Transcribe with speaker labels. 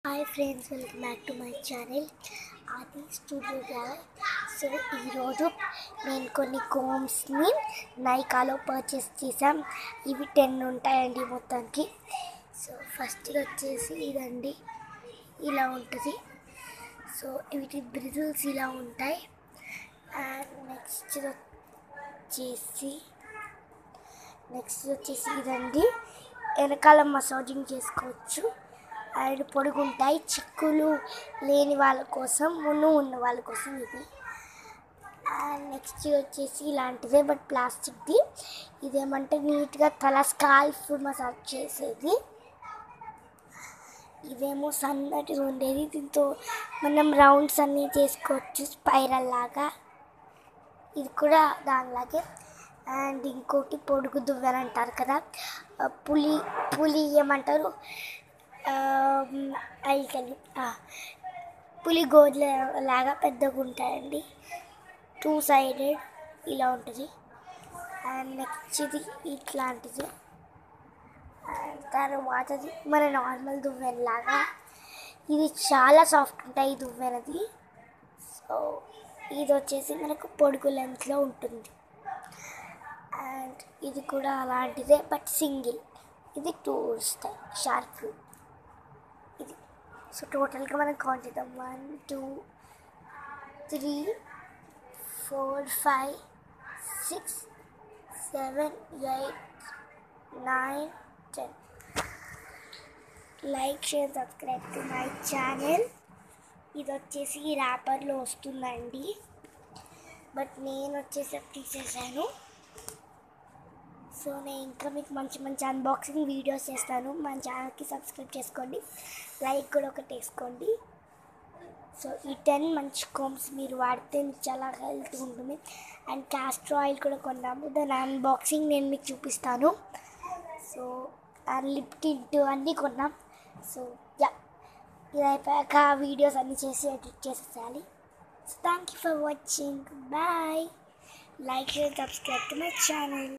Speaker 1: hi friends welcome back to my channel అది studio gallery so ఈరోజు నేను కొన్ని కోమ్స్ని నైకాలో పర్చేస్ చేసాం ఇవి టెన్ ఉంటాయండి మొత్తానికి సో ఫస్ట్ వచ్చేసి ఇదండి ఇలా ఉంటుంది సో వీటి బ్రిజిల్స్ ఇలా ఉంటాయి అండ్ నెక్స్ట్ వచ్చేసి నెక్స్ట్ వచ్చేసి ఇదండి వెనకాల మసాజింగ్ చేసుకోవచ్చు అండ్ పొడుగుంటాయి చిక్కులు లేని వాళ్ళ కోసం మున్ను ఉన్న వాళ్ళ కోసం ఇది అండ్ నెక్స్ట్ వచ్చేసి ఇలాంటిదే బట్ ప్లాస్టిక్ది ఇదేమంటే నీట్గా తల స్కాల్ఫ్ మసాజ్ చేసేది ఇదేమో సన్నటిది ఉండేది దీంతో మనం రౌండ్స్ అన్నీ చేసుకోవచ్చు స్పైరల్ లాగా ఇది కూడా దానిలాగే అండ్ ఇంకోటి పొడుగు దువ్వెన అంటారు కదా ఆ, పులి పులి ఏమంటారు అల్కలి పులి గోడ్ల లాగా పెద్దగా ఉంటాయండి టూ సైడెడ్ ఇలా ఉంటుంది అండ్ నెక్స్ట్ ఇది ఇట్లాంటిది అండ్ తర్వాతది మన నార్మల్ దువ్వెన లాగా ఇది చాలా సాఫ్ట్ ఉంటాయి ఈ దువ్వెనది సో ఇది వచ్చేసి మనకు పొడుగు లెంత్లో ఉంటుంది అండ్ ఇది కూడా అలాంటిదే బట్ సింగిల్ ఇది టూ వస్తాయి షార్ప్ ఇది సో టోటల్గా మనం కౌంట్ చేద్దాం one two three four five six seven eight nine ten like share subscribe to my channel ఇది వచ్చేసి ఈ ర్యాపర్లో వస్తుందండి బట్ నేను వచ్చేసి తీసేసాను సో నేను ఇంకా మీకు మంచి మంచి అన్బాక్సింగ్ వీడియోస్ చేస్తాను మన ఛానల్కి సబ్స్క్రైబ్ చేసుకోండి లైక్ కూడా ఒకటి వేసుకోండి సో ఈ టెన్ మంచి కోమ్స్ మీరు వాడితే మీకు చాలా హెల్త్ ఉంటుంది అండ్ క్యాస్టర్ ఆయిల్ కూడా కొన్నాము దాని అన్బాక్సింగ్ నేను మీకు చూపిస్తాను సో అండ్ లిప్ టింట్ అన్నీ కొన్నాం సో యా ఇది అయిపోయాక వీడియోస్ అన్నీ చేసి ఎడిట్ చేసేయాలి so thank you for watching bye like share subscribe to my channel